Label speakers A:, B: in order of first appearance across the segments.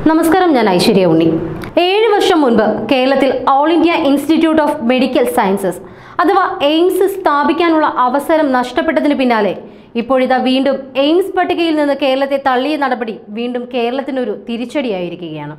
A: നമസ്കാരം ഞാൻ ഐശ്വര്യ ഉണ്ണി ഏഴ് വർഷം മുൻപ് കേരളത്തിൽ All India Institute of Medical Sciences അഥവാ എയിംസ് സ്ഥാപിക്കാനുള്ള അവസരം നഷ്ടപ്പെട്ടതിന് പിന്നാലെ ഇപ്പോഴിതാ വീണ്ടും എയിംസ് പട്ടികയിൽ നിന്ന് കേരളത്തെ തള്ളിയ നടപടി വീണ്ടും കേരളത്തിനൊരു തിരിച്ചടിയായിരിക്കുകയാണ്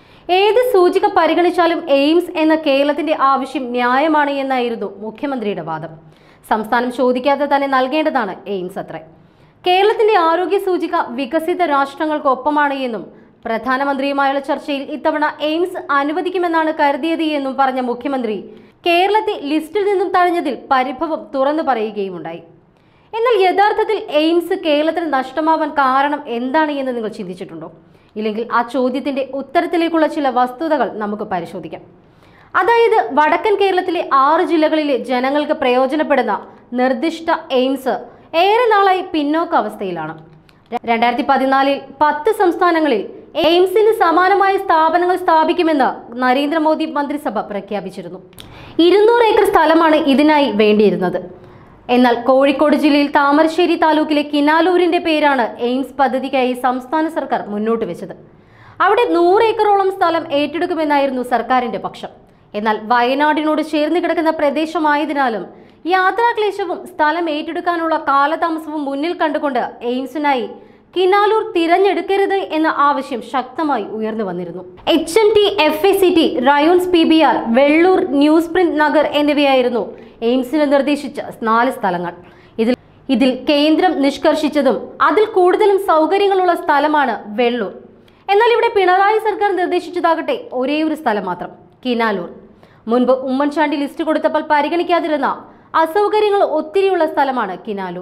A: ഏത് സൂചിക പരിഗണിച്ചാലും എയിംസ് എന്ന കേരളത്തിന്റെ ആവശ്യം ന്യായമാണ് എന്നായിരുന്നു മുഖ്യമന്ത്രിയുടെ വാദം സംസ്ഥാനം ചോദിക്കാതെ തന്നെ നൽകേണ്ടതാണ് എയിംസ് അത്രേ കേരളത്തിന്റെ ആരോഗ്യ സൂചിക വികസിത രാഷ്ട്രങ്ങൾക്കൊപ്പമാണ് എന്നും പ്രധാനമന്ത്രിയുമായുള്ള ചർച്ചയിൽ ഇത്തവണ എയിംസ് അനുവദിക്കുമെന്നാണ് കരുതിയത് എന്നും പറഞ്ഞ മുഖ്യമന്ത്രി കേരളത്തെ ലിസ്റ്റിൽ നിന്നും തഴഞ്ഞതിൽ പരിഭവം തുറന്നു പറയുകയുമുണ്ടായി എന്നാൽ യഥാർത്ഥത്തിൽ എയിംസ് കേരളത്തിന് നഷ്ടമാവാൻ കാരണം എന്താണ് എന്ന് നിങ്ങൾ ചിന്തിച്ചിട്ടുണ്ടോ ഇല്ലെങ്കിൽ ആ ചോദ്യത്തിന്റെ ഉത്തരത്തിലേക്കുള്ള ചില വസ്തുതകൾ നമുക്ക് പരിശോധിക്കാം അതായത് വടക്കൻ കേരളത്തിലെ ആറ് ജില്ലകളിലെ ജനങ്ങൾക്ക് പ്രയോജനപ്പെടുന്ന നിർദ്ദിഷ്ട എയിംസ് ഏറെ നാളായി പിന്നോക്ക അവസ്ഥയിലാണ് രണ്ടായിരത്തി പതിനാലിൽ പത്ത് സംസ്ഥാനങ്ങളിൽ എയിംസിന് സമാനമായ സ്ഥാപനങ്ങൾ സ്ഥാപിക്കുമെന്ന് നരേന്ദ്രമോദി മന്ത്രിസഭ പ്രഖ്യാപിച്ചിരുന്നു ഇരുന്നൂറ് ഏക്കർ സ്ഥലമാണ് ഇതിനായി വേണ്ടിയിരുന്നത് എന്നാൽ കോഴിക്കോട് ജില്ലയിൽ താമരശ്ശേരി താലൂക്കിലെ കിനാലൂരിന്റെ പേരാണ് എയിംസ് പദ്ധതിക്കായി സംസ്ഥാന സർക്കാർ മുന്നോട്ട് വെച്ചത് അവിടെ നൂറ് ഏക്കറോളം സ്ഥലം ഏറ്റെടുക്കുമെന്നായിരുന്നു സർക്കാരിന്റെ പക്ഷം എന്നാൽ വയനാടിനോട് ചേർന്ന് കിടക്കുന്ന പ്രദേശമായതിനാലും യാത്രാക്ലേശവും സ്ഥലം ഏറ്റെടുക്കാനുള്ള കാലതാമസവും മുന്നിൽ കണ്ടുകൊണ്ട് എയിംസിനായി കിനാലൂർ തിരഞ്ഞെടുക്കരുത് എന്ന ആവശ്യം ശക്തമായി ഉയർന്നു വന്നിരുന്നു H M T F A C T Rayons P B R Velloor newsprint Nagar എന്നിവയായിരുന്നു എയിംസിന് നിർദ്ദേശിച്ച നാല് സ്ഥലങ്ങൾ ഇതിൽ ഇതിൽ കേന്ദ്രം നിഷ്കർഷിച്ചതും അതിൽ കൂടുതലും സൗകര്യങ്ങളുള്ള സ്ഥലമാണ് വെള്ളൂർ എന്നാൽ ഇവിടെ പിണറായി സർക്കാർ നിർദ്ദേശിച്ചതാകട്ടെ ഒരേ ഒരു സ്ഥലം മാത്രം കിനാലൂർ മുൻപ് ഉമ്മൻചാണ്ടി ലിസ്റ്റ് കൊടുത്തപ്പോൾ പരിഗണിക്കാതിരുന്ന അസൗകര്യങ്ങൾ ഒത്തിരിയുള്ള സ്ഥലമാണ് കിനാലൂർ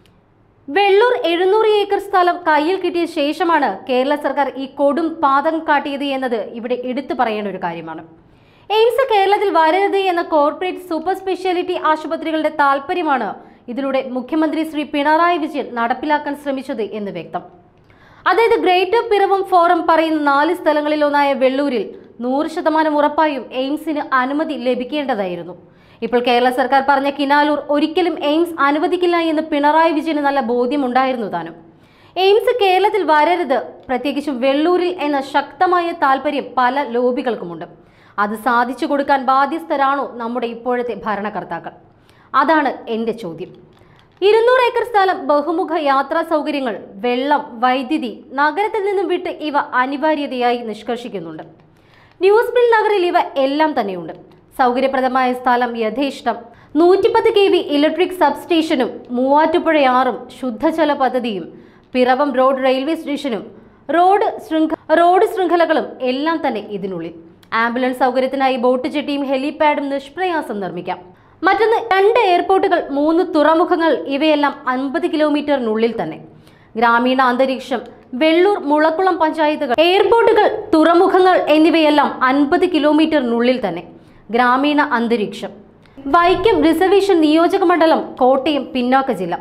A: വെള്ളൂർ എഴുന്നൂറ് ഏക്കർ സ്ഥലം കയ്യിൽ കിട്ടിയ ശേഷമാണ് കേരള സർക്കാർ ഈ കൊടും പാതം കാട്ടിയത് എന്നത് ഇവിടെ എടുത്തു പറയേണ്ട ഒരു കാര്യമാണ് എയിംസ് കേരളത്തിൽ വരരുത് എന്ന കോർപ്പറേറ്റ് സൂപ്പർ സ്പെഷ്യാലിറ്റി ആശുപത്രികളുടെ താല്പര്യമാണ് ഇതിലൂടെ മുഖ്യമന്ത്രി ശ്രീ പിണറായി വിജയൻ നടപ്പിലാക്കാൻ ശ്രമിച്ചത് എന്ന് വ്യക്തം അതായത് ഗ്രേറ്റർ പിറവം ഫോറം പറയുന്ന നാല് സ്ഥലങ്ങളിൽ ഒന്നായ വെള്ളൂരിൽ നൂറ് ശതമാനം ഉറപ്പായും എയിംസിന് അനുമതി ലഭിക്കേണ്ടതായിരുന്നു ഇപ്പോൾ കേരള സർക്കാർ പറഞ്ഞ കിനാലൂർ ഒരിക്കലും എയിംസ് അനുവദിക്കില്ല എന്ന് പിണറായി വിജയന് നല്ല ബോധ്യമുണ്ടായിരുന്നു താനും എയിംസ് കേരളത്തിൽ വരരുത് പ്രത്യേകിച്ചും വെള്ളൂരിൽ എന്ന ശക്തമായ താല്പര്യം പല ലോബികൾക്കുമുണ്ട് അത് സാധിച്ചു കൊടുക്കാൻ ബാധ്യസ്ഥരാണോ നമ്മുടെ ഇപ്പോഴത്തെ ഭരണകർത്താക്കൾ അതാണ് എൻ്റെ ചോദ്യം ഇരുന്നൂറ് ഏക്കർ സ്ഥലം ബഹുമുഖ യാത്രാ സൗകര്യങ്ങൾ വെള്ളം വൈദ്യുതി നഗരത്തിൽ നിന്നും വിട്ട് ഇവ അനിവാര്യതയായി നിഷ്കർഷിക്കുന്നുണ്ട് ന്യൂസ് പ്രിന്റ് നഗറിൽ ഇവ എല്ലാം തന്നെയുണ്ട് സൗകര്യപ്രദമായ സ്ഥലം യഥേഷ്ടം നൂറ്റിപ്പത്ത് കെ വി ഇലക്ട്രിക് സബ്സ്റ്റേഷനും മൂവാറ്റുപുഴയാറും ശുദ്ധജല പദ്ധതിയും പിറവം റോഡ് റെയിൽവേ സ്റ്റേഷനും റോഡ് ശൃംഖ റോഡ് ശൃംഖലകളും എല്ലാം തന്നെ ഇതിനുള്ളിൽ ആംബുലൻസ് സൗകര്യത്തിനായി ബോട്ട് ജെട്ടിയും ഹെലിപാഡും നിഷ്പ്രയാസം നിർമ്മിക്കാം മറ്റൊന്ന് രണ്ട് എയർപോർട്ടുകൾ മൂന്ന് തുറമുഖങ്ങൾ ഇവയെല്ലാം അൻപത് കിലോമീറ്ററിനുള്ളിൽ തന്നെ ഗ്രാമീണ അന്തരീക്ഷം വെള്ളൂർ മുളക്കുളം പഞ്ചായത്തുകൾ എയർപോർട്ടുകൾ തുറമുഖങ്ങൾ എന്നിവയെല്ലാം അൻപത് കിലോമീറ്ററിനുള്ളിൽ തന്നെ ഗ്രാമീണ അന്തരീക്ഷം വൈക്കം റിസർവേഷൻ നിയോജക മണ്ഡലം കോട്ടയം പിന്നോക്ക ജില്ല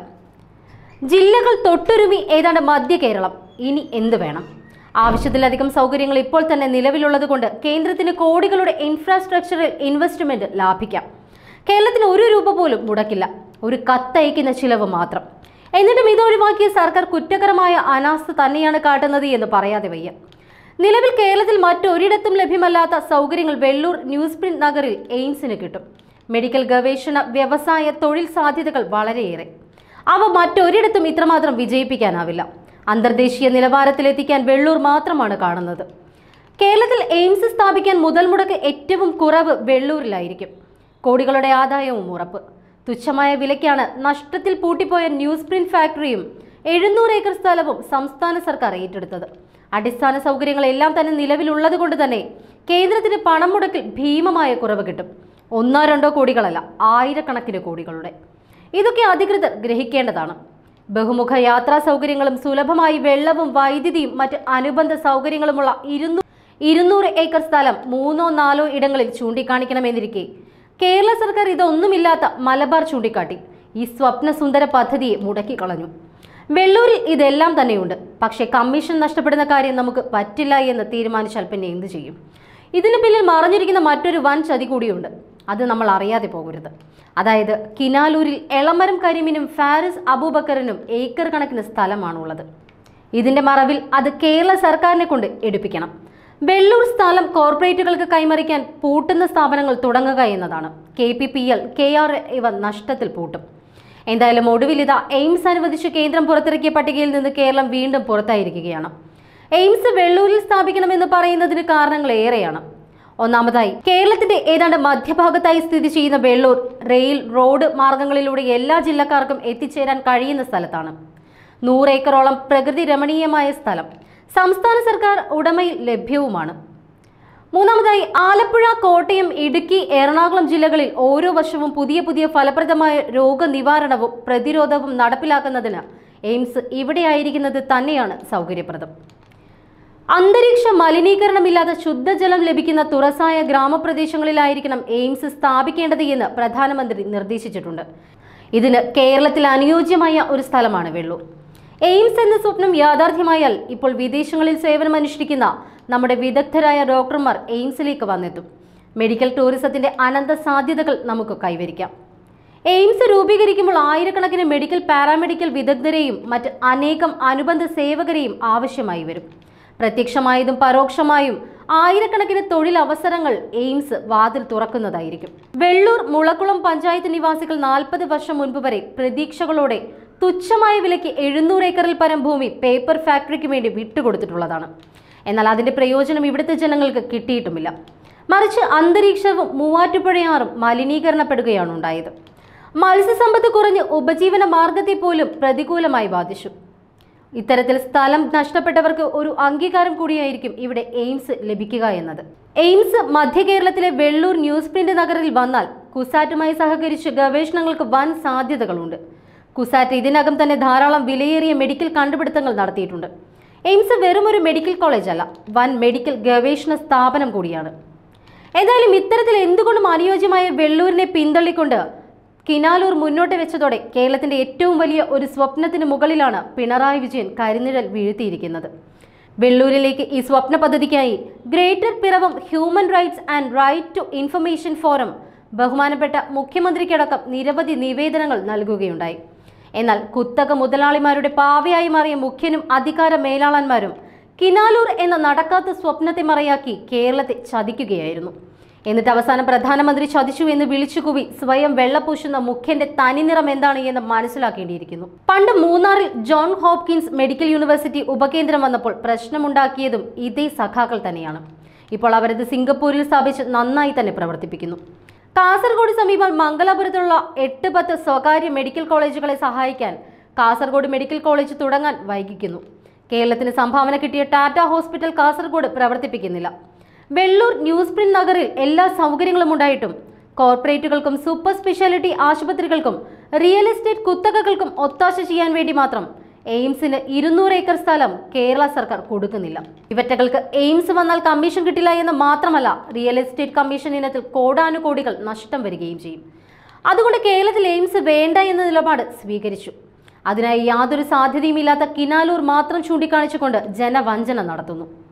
A: ജില്ലകൾ തൊട്ടുരുമി ഏതാണ്ട് മധ്യ കേരളം ഇനി എന്ത് വേണം ആവശ്യത്തിലധികം സൗകര്യങ്ങൾ ഇപ്പോൾ തന്നെ നിലവിലുള്ളത് കൊണ്ട് കേന്ദ്രത്തിന് കോടികളുടെ ഇൻഫ്രാസ്ട്രക്ചറൽ ഇൻവെസ്റ്റ്മെന്റ് ലാഭിക്കാം കേരളത്തിന് ഒരു രൂപ പോലും മുടക്കില്ല ഒരു കത്തയക്കുന്ന ചിലവ് മാത്രം എന്നിട്ടും ഇതൊഴിവാക്കിയ സർക്കാർ കുറ്റകരമായ അനാസ്ഥ തന്നെയാണ് കാട്ടുന്നത് എന്ന് പറയാതെ വയ്യ നിലവിൽ കേരളത്തിൽ മറ്റൊരിടത്തും ലഭ്യമല്ലാത്ത സൗകര്യങ്ങൾ വെള്ളൂർ ന്യൂസ് പ്രിന്റ് നഗറിൽ എയിംസിന് കിട്ടും മെഡിക്കൽ ഗവേഷണ വ്യവസായ തൊഴിൽ സാധ്യതകൾ വളരെയേറെ അവ മറ്റൊരിടത്തും ഇത്രമാത്രം വിജയിപ്പിക്കാനാവില്ല അന്തർദേശീയ നിലവാരത്തിലെത്തിക്കാൻ വെള്ളൂർ മാത്രമാണ് കാണുന്നത് കേരളത്തിൽ എയിംസ് സ്ഥാപിക്കാൻ മുതൽ മുടക്ക് ഏറ്റവും കുറവ് വെള്ളൂരിലായിരിക്കും കോടികളുടെ ആദായവും ഉറപ്പ് തുച്ഛമായ വിലയ്ക്കാണ് നഷ്ടത്തിൽ പൂട്ടിപ്പോയ ന്യൂസ് പ്രിന്റ് ഫാക്ടറിയും എഴുന്നൂറ് ഏക്കർ സ്ഥലവും സംസ്ഥാന സർക്കാർ ഏറ്റെടുത്തത് അടിസ്ഥാന സൗകര്യങ്ങളെല്ലാം തന്നെ നിലവിലുള്ളത് കൊണ്ട് തന്നെ കേന്ദ്രത്തിന് പണം മുടക്കിൽ ഭീമമായ കുറവ് കിട്ടും ഒന്നോ രണ്ടോ കോടികളല്ല ആയിരക്കണക്കിന് കോടികളുടെ ഇതൊക്കെ അധികൃതർ ഗ്രഹിക്കേണ്ടതാണ് ബഹുമുഖ യാത്രാ സൗകര്യങ്ങളും സുലഭമായി വെള്ളവും വൈദ്യുതിയും മറ്റ് അനുബന്ധ സൗകര്യങ്ങളുമുള്ള ഇരുന്നൂ ഇരുന്നൂറ് ഏക്കർ സ്ഥലം മൂന്നോ നാലോ ഇടങ്ങളിൽ ചൂണ്ടിക്കാണിക്കണമെന്നിരിക്കെ കേരള സർക്കാർ ഇതൊന്നുമില്ലാത്ത മലബാർ ചൂണ്ടിക്കാട്ടി ഈ സ്വപ്ന സുന്ദര പദ്ധതിയെ മുടക്കിക്കളഞ്ഞു വെള്ളൂരിൽ ഇതെല്ലാം തന്നെയുണ്ട് പക്ഷേ കമ്മീഷൻ നഷ്ടപ്പെടുന്ന കാര്യം നമുക്ക് പറ്റില്ല എന്ന് തീരുമാനിച്ചാൽ പിന്നെ എന്ത് ചെയ്യും ഇതിന് പിന്നിൽ മറഞ്ഞിരിക്കുന്ന മറ്റൊരു വൻ ചതി കൂടിയുണ്ട് അത് നമ്മൾ അറിയാതെ പോകരുത് അതായത് കിനാലൂരിൽ എളമരം കരിമിനും ഫാരിസ് അബൂബക്കറിനും ഏക്കർ കണക്കിന് സ്ഥലമാണുള്ളത് ഇതിന്റെ മറവിൽ അത് കേരള സർക്കാരിനെ കൊണ്ട് എടുപ്പിക്കണം വെള്ളൂർ സ്ഥലം കോർപ്പറേറ്റുകൾക്ക് കൈമറിക്കാൻ പൂട്ടുന്ന സ്ഥാപനങ്ങൾ തുടങ്ങുക എന്നതാണ് K P P L K R ഇവ നഷ്ടത്തിൽ പൂട്ടും എന്തായാലും ഒടുവിൽ ഇതാ എയിംസ് അനുവദിച്ച് കേന്ദ്രം പുറത്തിറക്കിയ പട്ടികയിൽ നിന്ന് കേരളം വീണ്ടും പുറത്തായിരിക്കുകയാണ് എയിംസ് വെള്ളൂരിൽ സ്ഥാപിക്കണമെന്ന് പറയുന്നതിന് കാരണങ്ങൾ ഏറെയാണ് ഒന്നാമതായി കേരളത്തിന്റെ ഏതാണ്ട് മധ്യഭാഗത്തായി സ്ഥിതി ചെയ്യുന്ന വെള്ളൂർ റെയിൽ റോഡ് മാർഗങ്ങളിലൂടെ എല്ലാ ജില്ലക്കാർക്കും എത്തിച്ചേരാൻ കഴിയുന്ന സ്ഥലത്താണ് നൂറ് ഏക്കറോളം പ്രകൃതി രമണീയമായ സ്ഥലം സംസ്ഥാന സർക്കാർ ഉടമയിൽ ലഭ്യവുമാണ് മൂന്നാമതായി ആലപ്പുഴ കോട്ടയം ഇടുക്കി എറണാകുളം ജില്ലകളിൽ ഓരോ വർഷവും പുതിയ പുതിയ ഫലപ്രദമായ രോഗനിവാരണവും പ്രതിരോധവും നടപ്പിലാക്കുന്നതിന് എയിംസ് ഇവിടെയായിരിക്കുന്നത് തന്നെയാണ് സൗകര്യപ്രദം അന്തരീക്ഷ മലിനീകരണമില്ലാതെ ശുദ്ധജലം ലഭിക്കുന്ന തുറസായ ഗ്രാമപ്രദേശങ്ങളിലായിരിക്കണം എയിംസ് സ്ഥാപിക്കേണ്ടത് എന്ന് പ്രധാനമന്ത്രി നിർദ്ദേശിച്ചിട്ടുണ്ട് ഇതിന് കേരളത്തിൽ അനുയോജ്യമായ ഒരു സ്ഥലമാണ് വെള്ളൂർ എയിംസ് എന്ന സ്വപ്നം യാഥാർത്ഥ്യമായാൽ ഇപ്പോൾ വിദേശങ്ങളിൽ സേവനമനുഷ്ഠിക്കുന്ന നമ്മുടെ വിദഗ്ധരായ ഡോക്ടർമാർ എയിംസിലേക്ക് വന്നെത്തും മെഡിക്കൽ ടൂറിസത്തിന്റെ അനന്ത സാധ്യതകൾ നമുക്ക് കൈവരിക്കാം എയിംസ് രൂപീകരിക്കുമ്പോൾ ആയിരക്കണക്കിന് മെഡിക്കൽ പാരാമെഡിക്കൽ വിദഗ്ധരെയും മറ്റ് അനേകം അനുബന്ധ സേവകരെയും ആവശ്യമായി വരും പ്രത്യക്ഷമായതും പരോക്ഷമായും ആയിരക്കണക്കിന് തൊഴിലവസരങ്ങൾ എയിംസ് വാതിൽ തുറക്കുന്നതായിരിക്കും വെള്ളൂർ മുളക്കുളം പഞ്ചായത്ത് നിവാസികൾ നാൽപ്പത് വർഷം മുൻപ് വരെ പ്രതീക്ഷകളോടെ തുച്ഛമായ വിലയ്ക്ക് എഴുന്നൂറ് ഏക്കറിൽ പരം ഭൂമി പേപ്പർ ഫാക്ടറിക്ക് വേണ്ടി വിട്ടുകൊടുത്തിട്ടുള്ളതാണ് എന്നാൽ അതിന്റെ പ്രയോജനം ഇവിടുത്തെ ജനങ്ങൾക്ക് കിട്ടിയിട്ടുമില്ല മറിച്ച് അന്തരീക്ഷവും മൂവാറ്റുപുഴയാറും മലിനീകരണപ്പെടുകയാണ് ഉണ്ടായത് മത്സ്യസമ്പത്ത് കുറഞ്ഞ് ഉപജീവന മാർഗത്തെ പോലും പ്രതികൂലമായി ബാധിച്ചു ഇത്തരത്തിൽ സ്ഥലം നഷ്ടപ്പെട്ടവർക്ക് ഒരു അംഗീകാരം കൂടിയായിരിക്കും ഇവിടെ എയിംസ് ലഭിക്കുക എന്നത് എയിംസ് മധ്യ കേരളത്തിലെ വെള്ളൂർ ന്യൂസ് പ്രിന്റ് നഗറിൽ വന്നാൽ കുസാറ്റുമായി സഹകരിച്ച് ഗവേഷണങ്ങൾക്ക് വൻ സാധ്യതകളുണ്ട് കുസാറ്റ് ഇതിനകം തന്നെ ധാരാളം വിലയേറിയ മെഡിക്കൽ കണ്ടുപിടുത്തങ്ങൾ നടത്തിയിട്ടുണ്ട് എയിംസ് വെറും ഒരു മെഡിക്കൽ കോളേജ് അല്ല വൻ മെഡിക്കൽ ഗവേഷണ സ്ഥാപനം കൂടിയാണ് ഏതായാലും ഇത്തരത്തിൽ എന്തുകൊണ്ടും അനുയോജ്യമായ വെള്ളൂരിനെ പിന്തള്ളിക്കൊണ്ട് കിനാലൂർ മുന്നോട്ട് വെച്ചതോടെ കേരളത്തിന്റെ ഏറ്റവും വലിയ ഒരു സ്വപ്നത്തിന് മുകളിലാണ് പിണറായി വിജയൻ കരിനിഴൽ വീഴ്ത്തിയിരിക്കുന്നത് വെള്ളൂരിലേക്ക് ഈ സ്വപ്ന പദ്ധതിക്കായി greater Piravom human rights and right to information forum ബഹുമാനപ്പെട്ട മുഖ്യമന്ത്രിക്കടക്കം നിരവധി നിവേദനങ്ങൾ നൽകുകയുണ്ടായി എന്നാൽ കുത്തക മുതലാളിമാരുടെ പാവയായി മാറിയ മുഖ്യനും അധികാര മേലാളന്മാരും കിനാലൂർ എന്ന നടക്കാത്ത സ്വപ്നത്തെ മറയാക്കി കേരളത്തെ ചതിക്കുകയായിരുന്നു എന്നിട്ട് അവസാനം പ്രധാനമന്ത്രി ചതിച്ചു എന്ന് വിളിച്ചുകൂവി സ്വയം വെള്ളപൂശുന്ന മുഖ്യന്റെ തനിനിറം എന്താണ് എന്ന് മനസ്സിലാക്കേണ്ടിയിരിക്കുന്നു പണ്ട് മൂന്നാറിൽ ജോൺ ഹോപ്കിൻസ് മെഡിക്കൽ യൂണിവേഴ്സിറ്റി ഉപകേന്ദ്രം വന്നപ്പോൾ പ്രശ്നമുണ്ടാക്കിയതും ഇതേ സഖാക്കൾ തന്നെയാണ് ഇപ്പോൾ അവരത് സിംഗപ്പൂരിൽ സ്ഥാപിച്ച് നന്നായി തന്നെ പ്രവർത്തിപ്പിക്കുന്നു കാസർഗോഡ് സമീപം മംഗലാപുരത്തുള്ള എട്ട് പത്ത് സ്വകാര്യ മെഡിക്കൽ കോളേജുകളെ സഹായിക്കാൻ കാസർഗോഡ് മെഡിക്കൽ കോളേജ് തുടങ്ങാൻ വൈകിക്കുന്നു കേരളത്തിന് സംഭാവന കിട്ടിയ ടാറ്റ ഹോസ്പിറ്റൽ കാസർഗോഡ് പ്രവർത്തിപ്പിക്കുന്നില്ല വെള്ളൂർ ന്യൂസ് പ്രിന്റ് നഗറിൽ എല്ലാ സൗകര്യങ്ങളും ഉണ്ടായിട്ടും കോർപ്പറേറ്റുകൾക്കും സൂപ്പർ സ്പെഷ്യാലിറ്റി ആശുപത്രികൾക്കും റിയൽ എസ്റ്റേറ്റ് കുത്തകകൾക്കും ഒത്താശ ചെയ്യാൻ വേണ്ടി മാത്രം എയിംസിന് ഇരുന്നൂറ് ഏക്കർ സ്ഥലം കേരള സർക്കാർ കൊടുക്കുന്നില്ല ഇവറ്റകൾക്ക് എയിംസ് വന്നാൽ കമ്മീഷൻ കിട്ടില്ല എന്ന് മാത്രമല്ല റിയൽ എസ്റ്റേറ്റ് കമ്മീഷൻ ഇനത്തിൽ കോടാനുകോടികൾ നഷ്ടം വരികയും ചെയ്യും അതുകൊണ്ട് കേരളത്തിൽ എയിംസ് വേണ്ട എന്ന നിലപാട് സ്വീകരിച്ചു അതിനായി യാതൊരു സാധ്യതയുമില്ലാത്ത കിനാലൂർ മാത്രം ചൂണ്ടിക്കാണിച്ചുകൊണ്ട് ജനവഞ്ചന നടത്തുന്നു